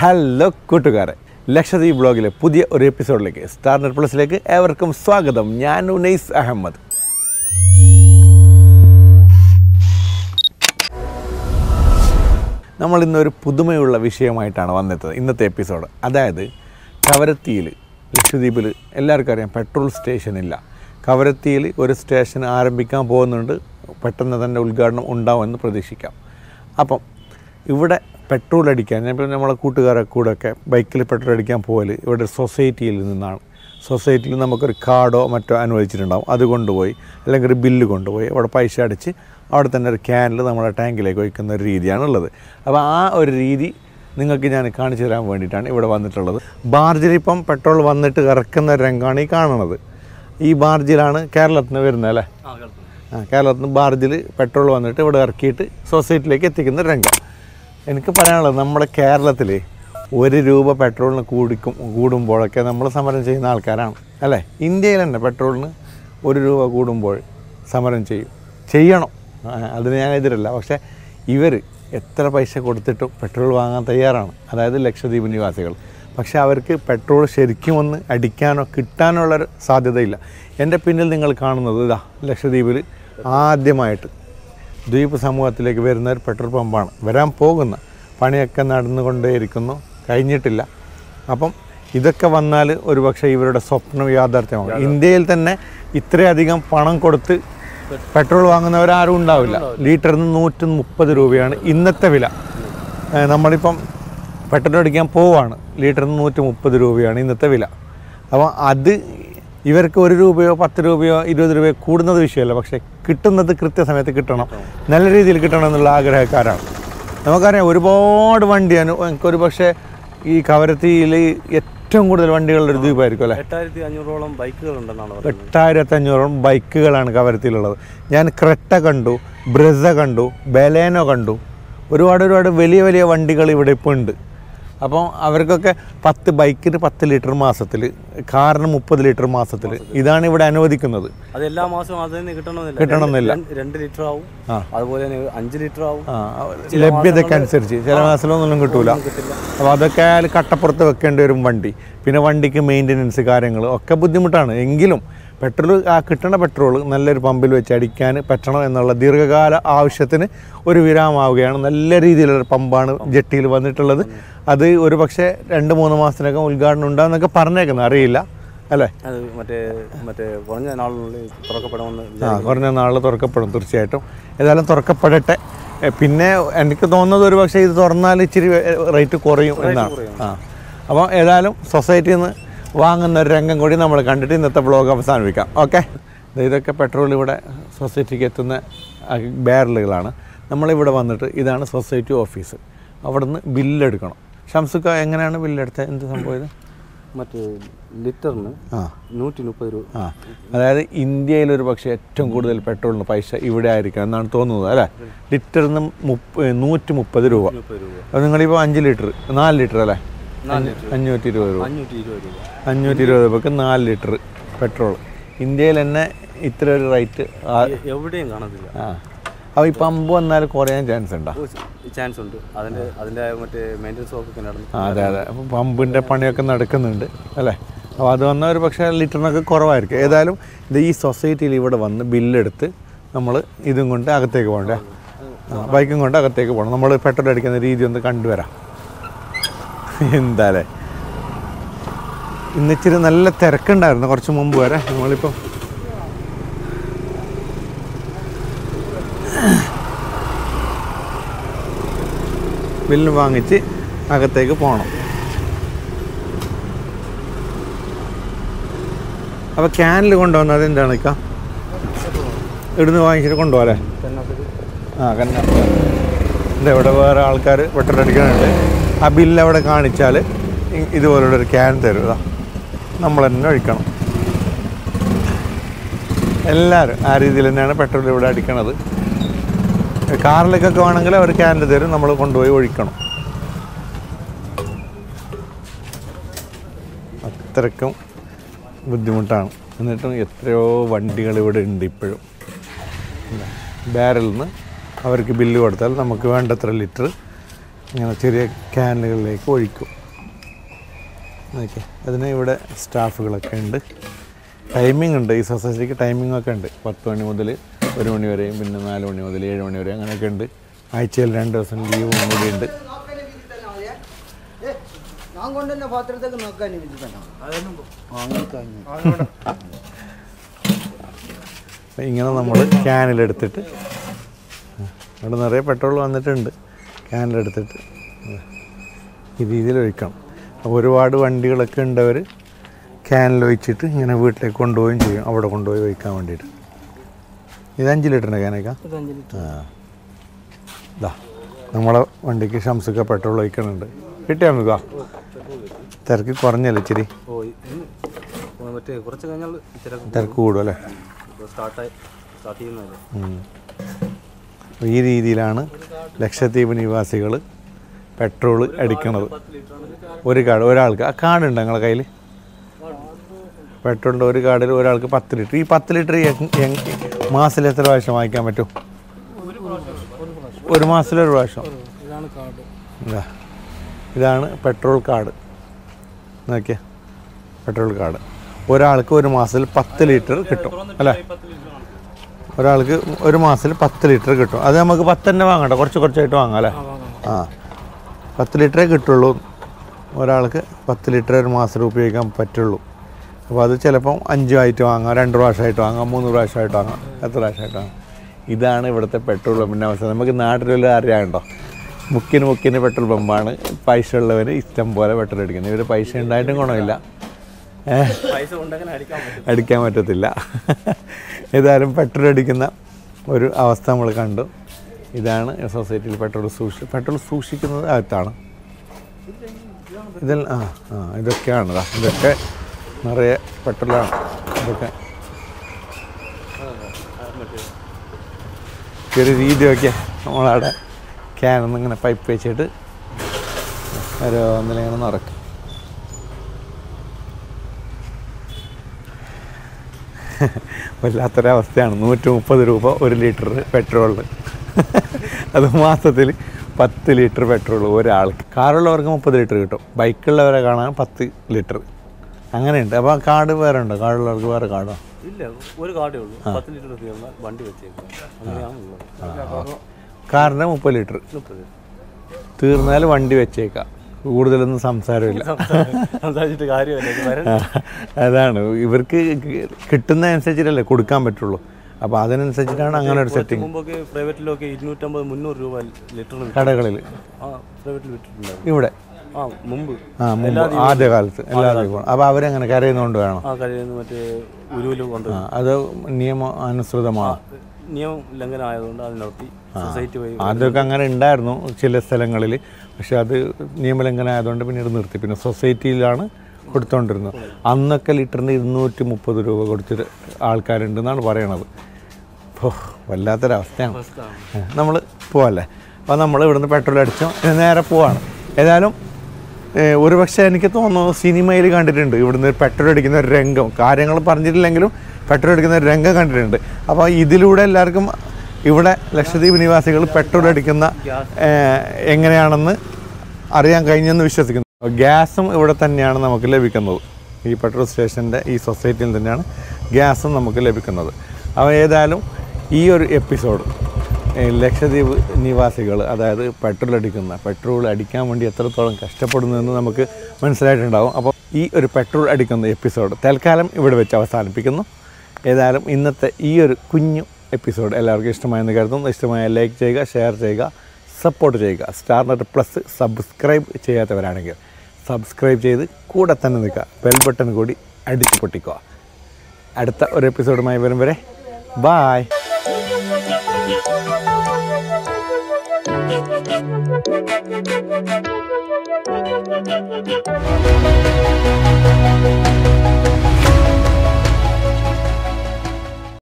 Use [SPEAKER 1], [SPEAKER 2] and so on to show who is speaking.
[SPEAKER 1] Hello കൂട്ടുകാരെ ലക്ഷദ്വീപ് ബ്ലോഗിലെ പുതിയ ഒരു എപ്പിസോഡിലേക്ക് സ്റ്റാർ നെറ്റ് പ്ലസിലേക്ക് ഏവർക്കും സ്വാഗതം ഞാൻ ഉനൈസ് അഹമ്മദ് നമ്മൾ ഇന്നൊരു പുതുമയുള്ള വിഷയമായിട്ടാണ് വന്നെത്തത് ഇന്നത്തെ എപ്പിസോഡ് അതായത് കവരത്തിയിൽ ലക്ഷദ്വീപിൽ എല്ലാവർക്കും അറിയാം പെട്രോൾ സ്റ്റേഷൻ ഇല്ല കവരത്തിയിൽ ഒരു സ്റ്റേഷൻ ആരംഭിക്കാൻ പോകുന്നുണ്ട് പെട്ടെന്ന് തന്നെ ഉദ്ഘാടനം ഉണ്ടാവുമെന്ന് പ്രതീക്ഷിക്കാം അപ്പം ഇവിടെ പെട്രോൾ അടിക്കാൻ ഞാൻ ഇപ്പോൾ നമ്മളെ കൂട്ടുകാരെ കൂടെയൊക്കെ ബൈക്കിൽ പെട്രോൾ അടിക്കാൻ പോകൽ ഇവിടെ ഒരു സൊസൈറ്റിയിൽ നിന്നാണ് സൊസൈറ്റിയിൽ നമുക്കൊരു കാർഡോ മറ്റോ അനുവദിച്ചിട്ടുണ്ടാവും അത് കൊണ്ടുപോയി അല്ലെങ്കിൽ ഒരു ബില്ല് കൊണ്ടുപോയി അവിടെ പൈസ അടിച്ച് അവിടെ തന്നെ ഒരു ക്യാനിൽ നമ്മുടെ ടാങ്കിലേക്ക് ഒഴിക്കുന്ന ഒരു രീതിയാണുള്ളത് അപ്പോൾ ആ ഒരു രീതി നിങ്ങൾക്ക് ഞാൻ കാണിച്ചു തരാൻ വേണ്ടിയിട്ടാണ് ഇവിടെ വന്നിട്ടുള്ളത് ബാർജിൽ ഇപ്പം പെട്രോൾ വന്നിട്ട് ഇറക്കുന്ന ഒരു രംഗമാണ് ഈ കാണുന്നത് ഈ ബാർജിലാണ് കേരളത്തിൽ നിന്ന് വരുന്നത് അല്ലേ ആ കേരളത്തിൽ നിന്ന് ബാർജിൽ പെട്രോൾ വന്നിട്ട് ഇവിടെ ഇറക്കിയിട്ട് സൊസൈറ്റിയിലേക്ക് എത്തിക്കുന്ന ഒരു രംഗം എനിക്ക് പറയാനുള്ളത് നമ്മുടെ കേരളത്തിൽ ഒരു രൂപ പെട്രോളിന് കൂടിക്കും കൂടുമ്പോഴൊക്കെ നമ്മൾ സമരം ചെയ്യുന്ന ആൾക്കാരാണ് അല്ലേ ഇന്ത്യയിൽ തന്നെ പെട്രോളിന് ഒരു രൂപ കൂടുമ്പോൾ സമരം ചെയ്യും ചെയ്യണം ആ, അതിന് ഞാൻ എതിരല്ല പക്ഷേ ഇവർ എത്ര പൈസ കൊടുത്തിട്ടും പെട്രോൾ വാങ്ങാൻ തയ്യാറാണ് അതായത് ലക്ഷദ്വീപ് നിവാസികൾ പക്ഷേ അവർക്ക് പെട്രോൾ ശരിക്കും ഒന്ന് അടിക്കാനോ കിട്ടാനോ ഉള്ളൊരു സാധ്യതയില്ല എൻ്റെ പിന്നിൽ നിങ്ങൾ കാണുന്നത് ഇതാ ലക്ഷദ്വീപിൽ ആദ്യമായിട്ട് ദ്വീപ് സമൂഹത്തിലേക്ക് വരുന്ന ഒരു പെട്രോൾ പമ്പാണ് വരാൻ പോകുന്ന പണിയൊക്കെ നടന്നുകൊണ്ടേയിരിക്കുന്നു കഴിഞ്ഞിട്ടില്ല അപ്പം ഇതൊക്കെ വന്നാൽ ഒരുപക്ഷെ ഇവരുടെ സ്വപ്നം യാഥാർത്ഥ്യമാകും ഇന്ത്യയിൽ തന്നെ ഇത്രയധികം പണം കൊടുത്ത് പെട്രോൾ വാങ്ങുന്നവരാരും ഉണ്ടാവില്ല ലിറ്ററിന് നൂറ്റി മുപ്പത് രൂപയാണ് ഇന്നത്തെ വില ഏഹ് നമ്മളിപ്പം പെട്രോൾ അടിക്കാൻ പോവാണ് ലിറ്ററിന് നൂറ്റി മുപ്പത് രൂപയാണ് ഇന്നത്തെ വില അപ്പോൾ അത് ഇവർക്ക് ഒരു രൂപയോ പത്ത് രൂപയോ ഇരുപത് രൂപയോ കൂടുന്നത് വിഷയമല്ല പക്ഷേ കിട്ടുന്നത് കൃത്യസമയത്ത് കിട്ടണം നല്ല രീതിയിൽ കിട്ടണം എന്നുള്ള ആഗ്രഹക്കാരാണ് നമുക്കറിയാം ഒരുപാട് വണ്ടിയാണ് എനിക്കൊരു പക്ഷേ ഈ കവരത്തിയിൽ ഏറ്റവും കൂടുതൽ വണ്ടികളുടെ ഒരു ദ്വീപായിരിക്കും അല്ലേ
[SPEAKER 2] എട്ടായിരത്തി അഞ്ഞൂറോളം ബൈക്കുകൾ ഉണ്ടെന്നാണ് പറയുന്നത്
[SPEAKER 1] എട്ടായിരത്തി അഞ്ഞൂറോളം ബൈക്കുകളാണ് കവരത്തിയിലുള്ളത് ഞാൻ ക്രെട്ട കണ്ടു ബ്രസ കണ്ടു ബലേനോ കണ്ടു ഒരുപാട് ഒരുപാട് വലിയ വലിയ വണ്ടികൾ ഇവിടെ ഇപ്പോൾ ഉണ്ട് അപ്പോൾ അവർക്കൊക്കെ പത്ത് ബൈക്കിന് പത്ത് ലിറ്റർ മാസത്തിൽ കാറിന് മുപ്പത് ലിറ്റർ മാസത്തിൽ ഇതാണ് ഇവിടെ അനുവദിക്കുന്നത്
[SPEAKER 2] അത് എല്ലാ മാസവും അത് തന്നെ കിട്ടണമെന്നില്ല
[SPEAKER 1] കിട്ടണമെന്നില്ല.
[SPEAKER 2] രണ്ട് രണ്ട് ലിറ്റർ ആവും
[SPEAKER 1] ആ.
[SPEAKER 2] അതുപോലെ തന്നെ അഞ്ച് ലിറ്റർ ആവും
[SPEAKER 1] ആ ലഭ്യതക്കനുസരിച്ച് ചില മാസത്തിലൊന്നും കിട്ടൂല അപ്പോൾ അതൊക്കെ ആയാലും കട്ടപ്പുറത്ത് വെക്കേണ്ടി വരും വണ്ടി പിന്നെ വണ്ടിക്ക് മെയിൻ്റനൻസ് കാര്യങ്ങൾ ഒക്കെ ബുദ്ധിമുട്ടാണ് എങ്കിലും പെട്രോൾ ആ കിട്ടുന്ന പെട്രോൾ നല്ലൊരു പമ്പിൽ വെച്ച് അടിക്കാൻ പറ്റണം എന്നുള്ള ദീർഘകാല ആവശ്യത്തിന് ഒരു വിരാമാവുകയാണ് നല്ല രീതിയിലുള്ള പമ്പാണ് ജെട്ടിയിൽ വന്നിട്ടുള്ളത് അത് ഒരു പക്ഷേ രണ്ട് മൂന്ന് മാസത്തിനകം ഉദ്ഘാടനം ഉണ്ടാകുന്നൊക്കെ പറഞ്ഞേക്കുന്നത് അറിയില്ല അല്ലേ
[SPEAKER 2] അത് മറ്റേ മറ്റേ കുറഞ്ഞ നാളിനുള്ളിൽ തുറക്കപ്പെടുമെന്ന്
[SPEAKER 1] ആ കുറഞ്ഞ നാൾ തുറക്കപ്പെടും തീർച്ചയായിട്ടും ഏതായാലും തുറക്കപ്പെടട്ടെ എ, പിന്നെ എനിക്ക് തോന്നുന്നത് ഒരു പക്ഷേ ഇത് തുറന്നാൽ ഇച്ചിരി റേറ്റ് കുറയും എന്നാണ് ആ അപ്പോൾ ഏതായാലും സൊസൈറ്റിയിൽ നിന്ന് വാങ്ങുന്ന ഒരു രംഗം കൂടി നമ്മൾ കണ്ടിട്ട് ഇന്നത്തെ ബ്ലോഗ് അവസാനിപ്പിക്കാം ഓക്കെ ഇതൊക്കെ പെട്രോൾ ഇവിടെ സൊസൈറ്റിക്ക് എത്തുന്ന ആ, ബാരലുകളാണ് നമ്മളിവിടെ വന്നിട്ട് ഇതാണ് സൊസൈറ്റി ഓഫീസ് അവിടെ നിന്ന് ബില്ലെടുക്കണം ഷംസുക്ക എങ്ങനെയാണ് ബില്ലെടുത്തത് എന്ത് സംഭവം
[SPEAKER 2] മറ്റേ ലിറ്ററിന്
[SPEAKER 1] ആ
[SPEAKER 2] നൂറ്റി മുപ്പത് രൂപ
[SPEAKER 1] ആ അതായത് ഇന്ത്യയിൽ ഒരു പക്ഷേ ഏറ്റവും കൂടുതൽ പെട്രോളിന് പൈസ ഇവിടെ ആയിരിക്കും എന്നാണ് തോന്നുന്നത് അല്ലേ ലിറ്ററിന് മുപ്പ നൂറ്റി മുപ്പത് രൂപ
[SPEAKER 2] മുപ്പത് രൂപ
[SPEAKER 1] അപ്പോൾ നിങ്ങളിപ്പോൾ അഞ്ച് ലിറ്റർ നാല് ലിറ്റർ അല്ലേ
[SPEAKER 2] നാല് ലിറ്റർ
[SPEAKER 1] അഞ്ഞൂറ്റി ഇരുപത് രൂപ
[SPEAKER 2] അഞ്ഞൂറ്റി ഇരുപത് രൂപ
[SPEAKER 1] അഞ്ഞൂറ്റി ഇരുപത് രൂപക്ക് നാല് ലിറ്റർ പെട്രോൾ ഇന്ത്യയിൽ തന്നെ ഇത്ര ഒരു റേറ്റ്
[SPEAKER 2] എ- എവിടെയും കാണത്തില്ല
[SPEAKER 1] ആ അപ്പോൾ ഈ പമ്പ് വന്നാൽ കുറയാൻ ചാൻസ് ഉണ്ടോ
[SPEAKER 2] ചാൻസ് ഉണ്ട് അതിന്റെ അതിന്റെ മറ്റേ മെയിൻ്റെനൻസ് ഒക്കെ നടന്നു
[SPEAKER 1] ആ, അതെ അതെ അപ്പോൾ പമ്പിൻ്റെ പണിയൊക്കെ നടക്കുന്നുണ്ട് അല്ലേ അപ്പോൾ അത് വന്ന ഒരു പക്ഷേ ലിറ്ററിനൊക്കെ കുറവായിരിക്കും ഏതായാലും ഇത് ഈ സൊസൈറ്റിയിൽ ഇവിടെ വന്ന് ബില്ലെടുത്ത് നമ്മൾ ഇതും കൊണ്ട് അകത്തേക്ക് പോകണ്ടേ ആ, ബൈക്കും കൊണ്ട് അകത്തേക്ക് പോകണം നമ്മൾ പെട്രോൾ അടിക്കുന്ന രീതി ഒന്ന് കണ്ടുവരാം എന്താ അല്ലേ ഇന്നിച്ചിരി നല്ല തിരക്കുണ്ടായിരുന്നു കുറച്ച് മുമ്പ് വരെ നമ്മളിപ്പോൾ ബില്ല് വാങ്ങിച്ച് അകത്തേക്ക് പോകണം അപ്പോൾ ക്യാനിൽ കൊണ്ടുവന്നത് എന്താണ് ഇക്ക ഇവിടുന്ന് വാങ്ങിച്ചിട്ട് കൊണ്ടുപോകാല്ലേ ആ കന്ന ഇത് ഇവിടെ വേറെ ആൾക്കാർ പെട്രോൾ അടിക്കാനുണ്ട് ആ ബില്ല് അവിടെ കാണിച്ചാൽ ഇ- ഇതുപോലുള്ള ഒരു ക്യാൻ തരും ഇതാ നമ്മൾ തന്നെ ഒഴിക്കണം എല്ലാവരും ആ രീതിയിൽ തന്നെയാണ് പെട്രോൾ ഇവിടെ അടിക്കണത് കാറിലേക്കൊക്കെ വേണമെങ്കിൽ അവർ ക്യാനിൽ തരും നമ്മൾ കൊണ്ടുപോയി ഒഴിക്കണം അത്രയ്ക്കും ബുദ്ധിമുട്ടാണ് എന്നിട്ടും എത്രയോ വണ്ടികൾ ഇവിടെ ഉണ്ട് ഇപ്പോഴും ബാരലിൽ നിന്ന് അവർക്ക് ബില്ല് കൊടുത്താൽ നമുക്ക് വേണ്ടത്ര ലിറ്റർ ഇങ്ങനെ ചെറിയ ക്യാനുകളിലേക്ക് ഒഴിക്കും ഓക്കെ അതിന് ഇവിടെ സ്റ്റാഫുകളൊക്കെ ഉണ്ട് ടൈമിംഗ് ഉണ്ട് ഈ സൊസൈറ്റിക്ക് ടൈമിംഗ് ഒക്കെ ഉണ്ട് പത്ത് മണി മുതൽ ഒരു മണി വരെയും പിന്നെ നാല് മണി മുതൽ ഏഴ് മണി വരെ അങ്ങനെയൊക്കെ ഉണ്ട് ആഴ്ചയിൽ രണ്ട് ദിവസം ലീവും കൂടി ഉണ്ട്
[SPEAKER 3] ഞാൻ കൊണ്ടുവന്ന പാത്രത്തേക്ക് നോക്കാൻ വിധിക്കണം
[SPEAKER 1] അപ്പോൾ ഇങ്ങനെ നമ്മൾ ക്യാനിലെടുത്തിട്ട് ഇവിടെ നിറയെ പെട്രോൾ വന്നിട്ടുണ്ട് ക്യാനിലെടുത്തിട്ട് ഈ രീതിയിൽ ഒഴിക്കണം അപ്പോൾ ഒരുപാട് വണ്ടികളൊക്കെ ഉണ്ടവർ ക്യാനിൽ ഒഴിച്ചിട്ട് ഇങ്ങനെ വീട്ടിലേക്ക് കൊണ്ടുപോവുകയും ചെയ്യും അവിടെ കൊണ്ടുപോയി ഒഴിക്കാൻ വേണ്ടിയിട്ട് ഇത് അഞ്ച് ലിറ്ററിൻ്റെ ക്യാനൊക്കെ ആ ഇതാ നമ്മളെ വണ്ടിക്ക് ഷംസുക്ക പെട്രോൾ ഒഴിക്കണുണ്ട് കിട്ടിയാൽ നമുക്ക് തിരക്ക് കുറഞ്ഞല്ലേ ഇച്ചിരി
[SPEAKER 2] ഓ ഇന്ന് ഓ, മറ്റേ കുറച്ച് കഴിഞ്ഞാൽ തിരക്ക്
[SPEAKER 1] തിരക്ക് കൂടും അല്ലേ
[SPEAKER 2] സ്റ്റാർട്ടായി സ്റ്റാർട്ട് ചെയ്യുന്നതല്ലേ
[SPEAKER 1] ഉം. അപ്പോൾ ഈ രീതിയിലാണ് ലക്ഷദ്വീപ് നിവാസികൾ പെട്രോൾ അടിക്കണത് ഒരു കാർഡ് ഒരാൾക്ക് ആ കാർഡ് ഉണ്ട് നിങ്ങളുടെ കയ്യിൽ പെട്രോളിൻ്റെ ഒരു കാർഡിൽ ഒരാൾക്ക് പത്ത് ലിറ്റർ ഈ പത്ത് ലിറ്റർ മാസത്തിൽ എത്ര പ്രാവശ്യം വാങ്ങിക്കാൻ പറ്റും ഒരു മാസത്തിൽ ഒരു പ്രാവശ്യം
[SPEAKER 3] ഇതാണ് കാർഡ്
[SPEAKER 1] ഇതാ ഇതാണ് പെട്രോൾ കാർഡ് നോക്കിയേ പെട്രോൾ കാർഡ് ഒരാൾക്ക് ഒരു മാസത്തിൽ പത്ത് ലിറ്റർ കിട്ടും അല്ലേ ഒരാൾക്ക് ഒരു മാസത്തിൽ പത്ത് ലിറ്റർ കിട്ടും അത് നമുക്ക് പത്ത് തന്നെ വാങ്ങണ്ട കുറച്ച് കുറച്ചായിട്ട് വാങ്ങാം അല്ലേ ആ പത്ത് ലിറ്ററേ കിട്ടുള്ളൂ ഒരാൾക്ക് പത്ത് ലിറ്റർ ഒരു മാസത്തിൽ ഉപയോഗിക്കാൻ പറ്റുള്ളൂ അപ്പോൾ അത് ചിലപ്പം അഞ്ചുമായിട്ട് വാങ്ങാം രണ്ട് പ്രാവശ്യമായിട്ട് വാങ്ങാം മൂന്ന് പ്രാവശ്യമായിട്ട് വാങ്ങാം എത്ര പ്രാവശ്യമായിട്ട് വാങ്ങാം ഇതാണ് ഇവിടുത്തെ പെട്രോൾ പമ്പിൻ്റെ അവസ്ഥ നമുക്ക് നാട്ടിലുള്ള അറിയാണ്ടോ മുക്കിന് മുക്കിന് പെട്രോൾ പമ്പാണ് പൈസ ഉള്ളവർ ഇഷ്ടം പോലെ പെട്രോൾ അടിക്കുന്നത് ഇവർ പൈസ ഉണ്ടായിട്ടും ഗുണമില്ല ഏഹ്
[SPEAKER 2] പൈസ ഉണ്ടെങ്കിൽ അടിക്കാൻ പറ്റും
[SPEAKER 1] അടിക്കാൻ പറ്റത്തില്ല ഏതായാലും പെട്രോൾ അടിക്കുന്ന ഒരു അവസ്ഥ നമ്മൾ കണ്ടു ഇതാണ് സൊസൈറ്റിയിൽ പെട്രോൾ സൂക്ഷി പെട്രോൾ സൂക്ഷിക്കുന്നത് അകത്താണ് ഇതിൽ ആ ആ ഇതൊക്കെയാണ് ദാ ഇതൊക്കെ നിറയെ പെട്രോളാണ് ഇതൊക്കെ ഈ ഒരു രീതിയൊക്കെ നമ്മളവിടെ ക്യാനൊന്നും ഇങ്ങനെ പൈപ്പ് വെച്ചിട്ട് ഓരോന്നിലിങ്ങനെ നിറക്കും വല്ലാത്തൊരവസ്ഥയാണ് നൂറ്റി മുപ്പത് രൂപ ഒരു ലിറ്റർ പെട്രോളിന് അത് മാസത്തിൽ പത്ത് ലിറ്റർ പെട്രോൾ ഒരാൾക്ക് കാറുള്ളവർക്ക് മുപ്പത് ലിറ്റർ കിട്ടും ബൈക്കുള്ളവരെ കാണാൻ പത്ത് ലിറ്റർ അങ്ങനെയുണ്ട് അപ്പോൾ കാർഡ് വേറെ ഉണ്ടോ കാറുള്ളവർക്ക് വേറെ കാർഡോ
[SPEAKER 2] ഇല്ല ഒരു കാർഡേ ഉള്ളൂ പത്ത് ലിറ്റർ തീർന്നാൽ വണ്ടി വെച്ചേക്കും അങ്ങനെയാണുള്ളത്
[SPEAKER 1] കാറിന് മുപ്പത് ലിറ്റർ
[SPEAKER 2] മുപ്പത്
[SPEAKER 1] തീർന്നാൽ വണ്ടി വെച്ചേക്കാം കൂടുതലൊന്നും സംസാരമില്ല
[SPEAKER 2] സംസാരിച്ചിട്ട് കാര്യമല്ല ഇത് വരണ്ട.
[SPEAKER 1] അതാണ് ഇവർക്ക് കിട്ടുന്ന അനുസരിച്ചിട്ടല്ലേ കൊടുക്കാൻ പറ്റുള്ളൂ അപ്പോൾ അതിനനുസരിച്ചിട്ടാണ് അങ്ങനെ ഒരു
[SPEAKER 2] കുറച്ച്
[SPEAKER 1] സെറ്റിംഗ്
[SPEAKER 2] മുമ്പൊക്കെ പ്രൈവറ്റിലൊക്കെ ഇരുന്നൂറ്റമ്പത് മുന്നൂറ് രൂപ ലിറ്ററിന് വിറ്റു.
[SPEAKER 1] കടകളിൽ
[SPEAKER 2] ആ പ്രൈവറ്റിൽ വിറ്റിട്ടുണ്ടായിരുന്നു
[SPEAKER 1] ഇവിടെ
[SPEAKER 2] ആ മുമ്പ്
[SPEAKER 1] ആ മുമ്പ് ആദ്യ കാലത്ത് എല്ലാ ദിവസവും അപ്പോൾ അവരങ്ങനെ കരയുന്നതുകൊണ്ട് വേണം
[SPEAKER 2] ആ കഴിയുന്ന മറ്റേ ഉരുവില് കൊണ്ട്
[SPEAKER 1] ആ, അത് നിയമ അനുസൃതമാണ്
[SPEAKER 2] നിയമം ലംഘനം ആയതുകൊണ്ട് അത് നിർത്തി സൊസൈറ്റി വഴി
[SPEAKER 1] ആദ്യമൊക്കെ അങ്ങനെ ഉണ്ടായിരുന്നു ചില സ്ഥലങ്ങളിൽ പക്ഷെ അത് നിയമലംഘനം ആയതുകൊണ്ട് പിന്നീട് നിർത്തി പിന്നെ സൊസൈറ്റിയിലാണ് കൊടുത്തുകൊണ്ടിരുന്നത് അന്നൊക്കെ ലിറ്ററിന് ഇരുന്നൂറ്റി മുപ്പത് രൂപ കൊടുത്തിട്ട് ആൾക്കാരുണ്ടെന്നാണ് പറയണത് ഓ വല്ലാത്തൊരവസ്ഥയാണ് നമ്മൾ പോവല്ലേ അപ്പോൾ നമ്മൾ ഇവിടുന്ന് പെട്രോൾ അടിച്ചു ഇനി നേരെ പോവാണ് ഏതായാലും ഏഹ്, ഒരു പക്ഷേ എനിക്ക് തോന്നുന്നു സിനിമയിൽ കണ്ടിട്ടുണ്ട് ഇവിടുന്ന് പെട്രോൾ അടിക്കുന്ന ഒരു രംഗം കാര്യങ്ങൾ പറഞ്ഞിട്ടില്ലെങ്കിലും പെട്രോൾ അടിക്കുന്ന ഒരു രംഗം കണ്ടിട്ടുണ്ട് അപ്പോൾ ഇതിലൂടെ എല്ലാവർക്കും ഇവിടെ ലക്ഷദ്വീപ് നിവാസികൾ പെട്രോൾ അടിക്കുന്ന ഏഹ്, എങ്ങനെയാണെന്ന് അറിയാൻ കഴിഞ്ഞെന്ന് വിശ്വസിക്കുന്നു ഗ്യാസും ഇവിടെ തന്നെയാണ് നമുക്ക് ലഭിക്കുന്നത് ഈ പെട്രോൾ സ്റ്റേഷൻ്റെ ഈ സൊസൈറ്റിയിൽ തന്നെയാണ് ഗ്യാസും നമുക്ക് ലഭിക്കുന്നത് അപ്പോൾ ഏതായാലും ഈ ഒരു എപ്പിസോഡ് ഏഹ് ലക്ഷദ്വീപ് നിവാസികൾ അതായത് പെട്രോൾ അടിക്കുന്ന പെട്രോൾ അടിക്കാൻ വേണ്ടി എത്രത്തോളം കഷ്ടപ്പെടുന്നു എന്ന് നമുക്ക് മനസ്സിലായിട്ടുണ്ടാവും അപ്പോൾ ഈ ഒരു പെട്രോൾ അടിക്കുന്ന എപ്പിസോഡ് തൽക്കാലം ഇവിടെ വെച്ച് അവസാനിപ്പിക്കുന്നു ഏതായാലും ഇന്നത്തെ ഈ ഒരു കുഞ്ഞു എപ്പിസോഡ് എല്ലാവർക്കും ഇഷ്ടമായെന്ന് കരുതുന്നു ഇഷ്ടമായ ലൈക്ക് ചെയ്യുക ഷെയർ ചെയ്യുക സപ്പോർട്ട് ചെയ്യുക സ്റ്റാർ നെറ്റ് പ്ലസ് സബ്സ്ക്രൈബ് ചെയ്യാത്തവരാണെങ്കിൽ സബ്സ്ക്രൈബ് ചെയ്ത് കൂടെ തന്നെ നിൽക്കുക ബെൽ ബട്ടൺ കൂടി അടിച്ചു പൊട്ടിക്കുക അടുത്ത ഒരു എപ്പിസോഡുമായി വരും വരെ ബായ്
[SPEAKER 4] Thank you.